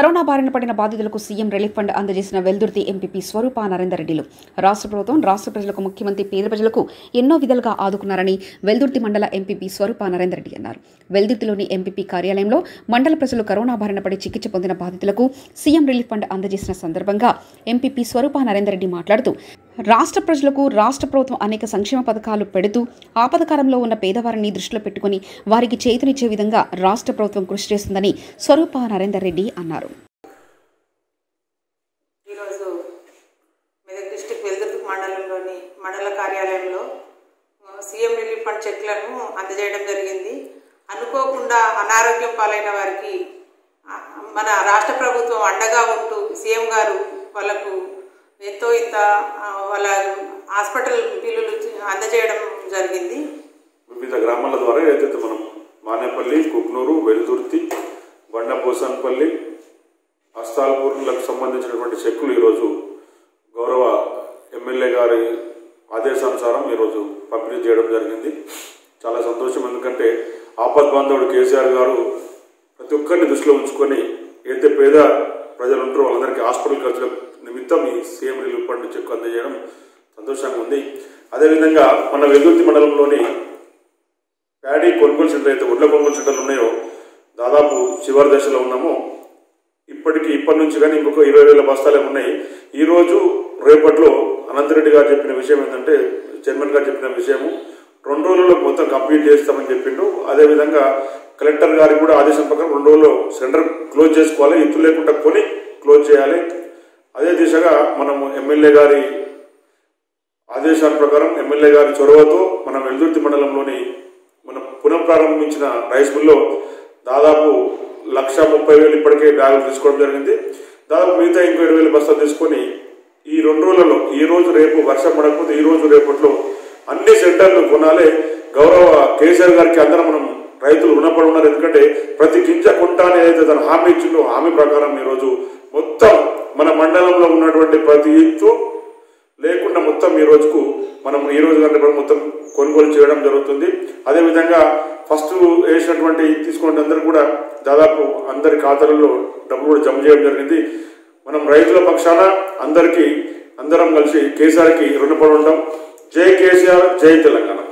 corona బారిన పడిన బాధితులకు సీఎం రిలీఫ్ ఫండ్ అందజేసిన వెల్దుర్తి ఎంపీపీ స్వరూప నరేందర్ రెడ్డిలు రాష్ట్ర ప్రభుత్వం రాష్ట్ర ప్రజలకు ముఖ్యమంత్రి పేద ప్రజలకు ఎన్నో విధాలుగా ఆదుకున్నారని వెల్దుర్తి మండల ఎంపీపీ స్వరూప నరేందర్ రెడ్డి అన్నారు వెల్దుర్తిలోని ఎంపీపీ కార్యాలయంలో మండల ప్రజలు కరోనా బారిన పడి చికిత్స పొందిన బాధితులకు సీఎం రిలీఫ్ ఫండ్ అందజేసిన సందర్భంగా ఎంపీపీ స్వరూప నరేందర్ రెడ్డి మాట్లాడుతూ రాష్ట్ర ప్రజలకు రాష్ట్ర ప్రభుత్వం అనేక సంక్షేమ పథకాలు పెడుతూ ఆపదకాలంలో ఉన్న పేదవారిని దృష్టిలో పెట్టుకుని వారికి చేతునిచ్చే విధంగా రాష్ట్ర ప్రభుత్వం కృషి చేస్తుందని స్వరూప నరేందర్ రెడ్డి అన్నారు ఈరోజు మెదక్ డిస్టిక్ వెల్దుర్తి మండలంలోని మండల కార్యాలయంలో ఆ, సీఎం రిలీఫ్ ఫండ్ చెక్లను అందజేయడం జరిగింది అనుకోకుండా అనారోగ్యం పాలైన వారికి ఆ, మన రాష్ట్ర ప్రభుత్వం అండగా ఉంటూ సీఎం గారు వాళ్ళకు ఎంతో ఇంత ఆ, వాళ్ళ హాస్పిటల్ బిల్లులు అందజేయడం జరిగింది వివిధ గ్రామాల ద్వారా ఏదైతే మనం మానేపల్లి కుక్నూరు వెలుదుర్తి బండపోసన్పల్లి అస్తాల్పూర్లకు సంబంధించినటువంటి చెక్కులు ఈరోజు గౌరవ ఎమ్మెల్యే గారి ఆదేశానుసారం ఈరోజు పంపిణీ చేయడం జరిగింది చాలా సంతోషం ఎందుకంటే ఆపద్ బాంధవుడు కేసీఆర్ గారు ప్రతి ఒక్కరిని దృష్టిలో ఉంచుకొని ఏదైతే పేద ప్రజలు ఉంటారో వాళ్ళందరికీ హాస్పిటల్ ఖర్చుల నిమిత్తం ఈ సీఎం రిలీఫ్ ఫండ్ చెక్ అందజేయడం సంతోషంగా ఉంది అదేవిధంగా మన వెల్దుర్తి మండలంలోని ప్యాడీ కొనుగోలు సెంటర్ అయితే ఒడ్ల కొనుగోలు సెంటర్లు ఉన్నాయో దాదాపు చివరి దశలో ఉన్నాము ఇప్పటికి ఇప్పటి నుంచి కానీ ఇంకొక ఇరవై వేల బస్తాలే ఉన్నాయి ఈ రోజు రేపట్లో అనంతరెడ్డి గారు చెప్పిన విషయం ఏంటంటే చైర్మన్ గారు చెప్పిన విషయము రెండు రోజుల్లో మొత్తం కంప్లీట్ చేస్తామని చెప్పిండు అదేవిధంగా కలెక్టర్ గారికి కూడా ఆదేశం ప్రకారం రెండు రోజుల్లో సెంటర్ క్లోజ్ చేసుకోవాలి ఇత్తు లేకుండా కొని క్లోజ్ చేయాలి అదే దిశగా మనము ఎమ్మెల్యే గారి ఆదేశాల ప్రకారం ఎమ్మెల్యే గారి చొరవతో మన వెల్దుర్తి మండలంలోని మనం పునఃప్రారంభించిన రైస్ మిల్లో దాదాపు లక్ష ముప్పై వేలు ఇప్పటికే బ్యాగులు తీసుకోవడం జరిగింది దాదాపు మిగతా ఇంకో ఇరవై వేలు బస్తాలు తీసుకొని ఈ రెండు రోజులలో ఈ రోజు రేపు వర్షం పడకపోతే ఈ రోజు రేపట్లో అన్ని సెంటర్లు కొనాలి గౌరవ కేసీఆర్ గారికి అందరం మనం రైతులు రుణపడి ఉన్నారు ఎందుకంటే ప్రతి గింజ కొంటా అని ఏదైతే తన హామీ ఇచ్చిందో హామీ ప్రకారం ఈరోజు మొత్తం మన మండలంలో ఉన్నటువంటి ప్రతి ఇత్తు లేకుండా మొత్తం ఈ రోజుకు మనం ఈ రోజు కంటే కూడా మొత్తం కొనుగోలు చేయడం జరుగుతుంది అదేవిధంగా ఫస్ట్ వేసినటువంటి తీసుకున్న అందరూ కూడా దాదాపు అందరి ఖాతాలలో డబ్బులు కూడా జమ చేయడం జరిగింది మనం రైతుల పక్షాన అందరికీ అందరం కలిసి కేసీఆర్కి రుణపడి ఉంటాం జై కేసీఆర్ జై తెలంగాణ